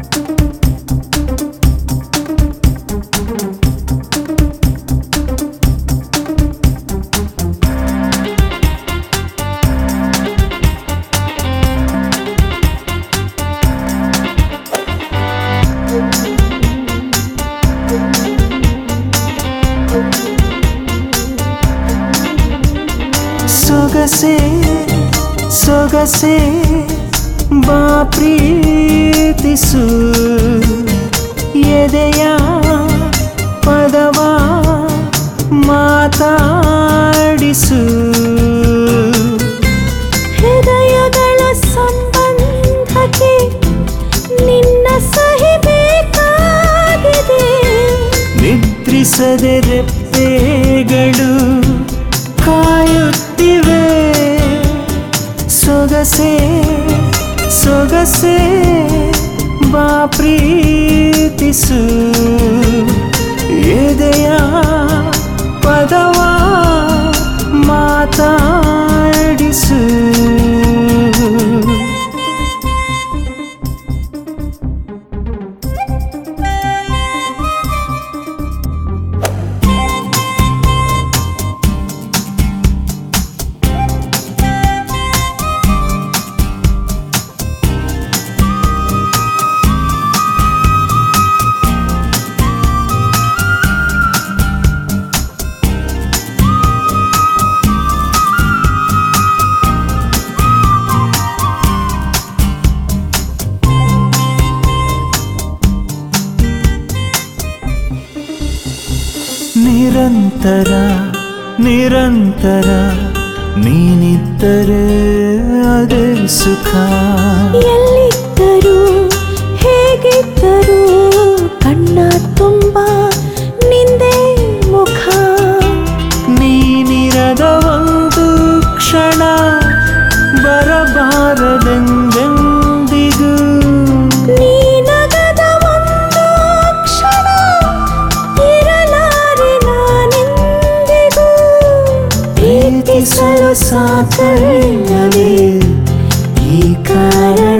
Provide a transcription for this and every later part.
ಸೊಗಸೆ ಸೊಗಸೆ ಬಾ ಪ್ರೀತಿಸು ಎದೆಯ ಪದವ ಮಾತಾಡಿಸು ಹೃದಯಗಳ ಸಂಬಂಧಕ್ಕೆ ನಿನ್ನ ಸಹಿ ಬೇಕಾಗಿದೆ ನಿದ್ರಿಸದೆ ರೆಪ್ಪೆಗಳು ಕಾಯುತ್ತಿವೆ ಸೊಗಸೆ ಸೊಗಸೆ ಬಾ ಪ್ರೀತಿಸು ಎದೆಯ ಪದವ ಮಾತಾಡಿಸು ನಿರಂತರ ನಿರಂತರ ನೀನಿದ್ದರೆ ಅದೇ ಸುಖ ಎಲ್ಲಿದ್ದರೂ ಹೇಗಿದ್ದರೂ ಕಣ್ಣ ತುಂಬ ನಿಂದೇ ಮುಖ ನೀನಿರದ ಒಂದು ಕ್ಷಣ ಬರಬಾರದೆಂದೆಂದಿಗೂ ನೀನಗದ ಒಂದು ಕ್ಷಣ ಇರಲಾರೆ ನಾನೆಂದಿಗೂ ಪ್ರೀತಿಸಲು ಸಾಕಲ್ಲವೇ ಈ ಕಾರಣ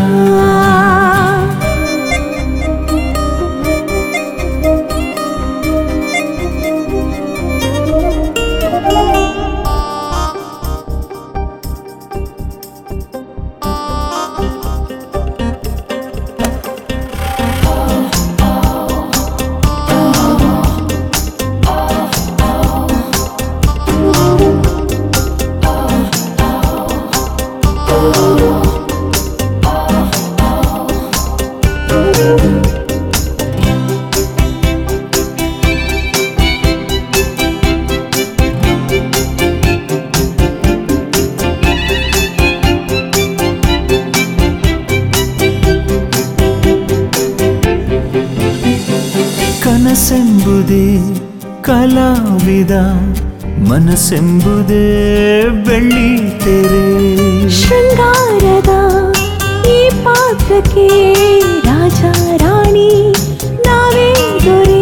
ಕನಸೆಂಬುದೇ ಕಲಾವಿದ ಮನಸ್ಸೆಂಬುದೇ ಬೆಳ್ಳಿ ತೆರೆ ಶೃಂಗಾರದ ಈ ಪಾತ್ರಕ್ಕೆ ರಾಜ ರಾಣಿ ನಾವೇ ದೊರೆ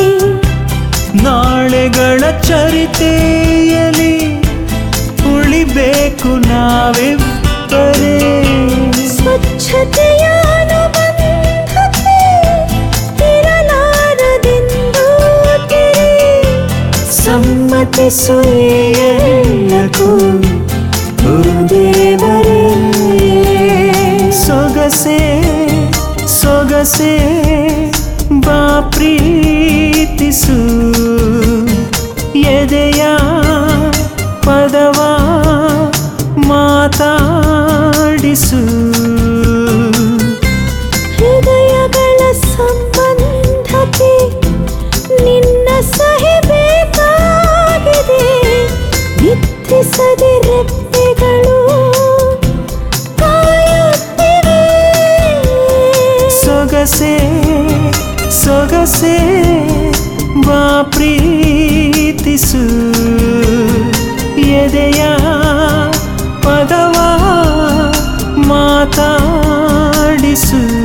ನಾಳೆಗಳ ಚರಿತೆಯಲ್ಲಿ ಉಳಿಬೇಕು ನಾವಿಬ್ಬರೇ ಸ್ವಚ್ಛತೆಯ ಅನುಬಂಧಕ್ಕೆ ಇರಲಾರದೆಂದು ತೆರೆ ಸಮ್ಮತಿಸು ಎಲ್ಲಕ್ಕೂ ಓ ದೇವರೇ ಸೊಗಸೆ ಸೊಗಸೆ ಬಾ ಪ್ರೀತಿಸು ಎದೆಯ ಪದವ ಮಾತಾಡಿಸು ಹೃದಯಗಳ ಸಂಬಂಧಕ್ಕೆ ನಿನ್ನ ಸಹಿ ಬೇಕಾಗಿದೆ ನಿದ್ರಿಸದೆ ರೆಪ್ಪೆಗಳು ಕಾಯುತ್ತಿವೆ ಸೊಗಸೆ ಸೊಗಸೆ ಬಾ ಪ್ರೀತಿಸು ಎದೆಯ ಪದವ ಮಾತಾಡಿಸು